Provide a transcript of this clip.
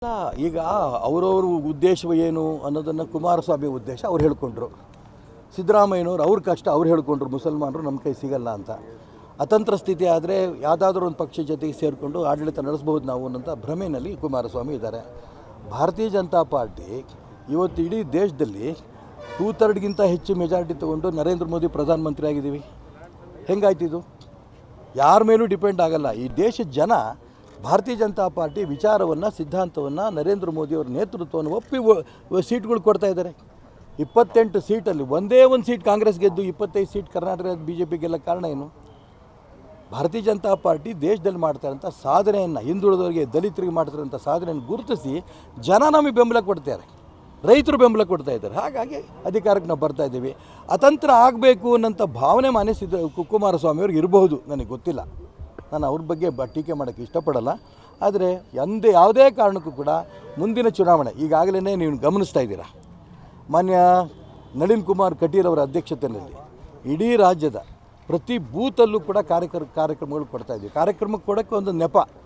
ಈಗ ಅವರವ್ರ ಉದ್ದೇಶ ಏನು ಅನ್ನೋದನ್ನು ಕುಮಾರಸ್ವಾಮಿ ಉದ್ದೇಶ ಅವ್ರು ಹೇಳ್ಕೊಂಡ್ರು ಸಿದ್ದರಾಮಯ್ಯನವ್ರು ಅವ್ರ ಕಷ್ಟ ಅವ್ರು ಹೇಳ್ಕೊಂಡ್ರು ಮುಸಲ್ಮಾನರು ನಮ್ಮ ಕೈ ಸಿಗಲ್ಲ ಅಂತ ಅತಂತ್ರ ಸ್ಥಿತಿ ಆದರೆ ಯಾವುದಾದ್ರೂ ಒಂದು ಪಕ್ಷ ಜೊತೆಗೆ ಸೇರಿಕೊಂಡು ಆಡಳಿತ ನಡೆಸ್ಬೋದು ನಾವು ಅನ್ನೋಂಥ ಭ್ರಮೆಯಲ್ಲಿ ಕುಮಾರಸ್ವಾಮಿ ಇದ್ದಾರೆ ಭಾರತೀಯ ಜನತಾ ಪಾರ್ಟಿ ಇವತ್ತು ಇಡೀ ದೇಶದಲ್ಲಿ ಟೂ ತರ್ಡ್ಗಿಂತ ಹೆಚ್ಚು ಮೆಜಾರಿಟಿ ತೊಗೊಂಡು ನರೇಂದ್ರ ಮೋದಿ ಪ್ರಧಾನಮಂತ್ರಿ ಆಗಿದ್ದೀವಿ ಹೆಂಗಾಯ್ತು ಇದು ಯಾರ ಮೇಲೂ ಡಿಪೆಂಡ್ ಆಗಲ್ಲ ಈ ದೇಶದ ಜನ ಭಾರತೀಯ ಜನತಾ ಪಾರ್ಟಿ ವಿಚಾರವನ್ನು ಸಿದ್ಧಾಂತವನ್ನು ನರೇಂದ್ರ ಮೋದಿಯವರ ನೇತೃತ್ವವನ್ನು ಒಪ್ಪಿ ವ- ಸೀಟ್ಗಳು ಕೊಡ್ತಾ ಇದ್ದಾರೆ ಇಪ್ಪತ್ತೆಂಟು ಸೀಟಲ್ಲಿ ಒಂದೇ ಒಂದು ಸೀಟ್ ಕಾಂಗ್ರೆಸ್ ಗೆದ್ದು ಇಪ್ಪತ್ತೈದು ಸೀಟ್ ಕರ್ನಾಟಕ ಬಿ ಜೆ ಪಿಗೆಲ್ಲ ಕಾರಣ ಏನು ಭಾರತೀಯ ಜನತಾ ಪಾರ್ಟಿ ದೇಶದಲ್ಲಿ ಮಾಡ್ತಾ ಇರೋಂಥ ಸಾಧನೆಯನ್ನು ಹಿಂದುಳಿದವರಿಗೆ ದಲಿತರಿಗೆ ಮಾಡ್ತಿರೋಂಥ ಸಾಧನೆಯನ್ನು ಗುರುತಿಸಿ ಜನ ನಮಗೆ ಬೆಂಬಲ ಕೊಡ್ತಾರೆ ರೈತರು ಬೆಂಬಲ ಕೊಡ್ತಾ ಇದ್ದಾರೆ ಹಾಗಾಗಿ ಅಧಿಕಾರಕ್ಕೆ ನಾವು ಬರ್ತಾ ಇದ್ದೀವಿ ಅತಂತ್ರ ಆಗಬೇಕು ಅನ್ನೋಂಥ ಭಾವನೆ ಮಾನ್ಯ ಸಿದ್ದ ಕು- ಕುಮಾರಸ್ವಾಮಿಯವ್ರಿಗೆ ಇರಬಹುದು ನನಗೆ ಗೊತ್ತಿಲ್ಲ ನಾನು ಅವ್ರ ಬಗ್ಗೆ ಬ ಟೀಕೆ ಮಾಡೋಕ್ಕೆ ಇಷ್ಟಪಡಲ್ಲ ಆದರೆ ಎಂದೇ ಯಾವುದೇ ಕಾರಣಕ್ಕೂ ಕೂಡ ಮುಂದಿನ ಚುನಾವಣೆ ಈಗಾಗಲೇ ನೀವು ಗಮನಿಸ್ತಾ ಇದ್ದೀರಾ ಮಾನ್ಯ ನಳಿನ್ ಕುಮಾರ್ ಕಟೀಲ್ ಅವರ ಅಧ್ಯಕ್ಷತೆಯಲ್ಲಿ ಇಡೀ ರಾಜ್ಯದ ಪ್ರತಿ ಬೂತಲ್ಲೂ ಕೂಡ ಕಾರ್ಯಕ್ರಮ ಕಾರ್ಯಕ್ರಮಗಳು ಕೊಡ್ತಾ ಇದ್ದೀವಿ ಕಾರ್ಯಕ್ರಮಕ್ಕೆ ಕೊಡೋಕ್ಕೆ ಒಂದು ನೆಪ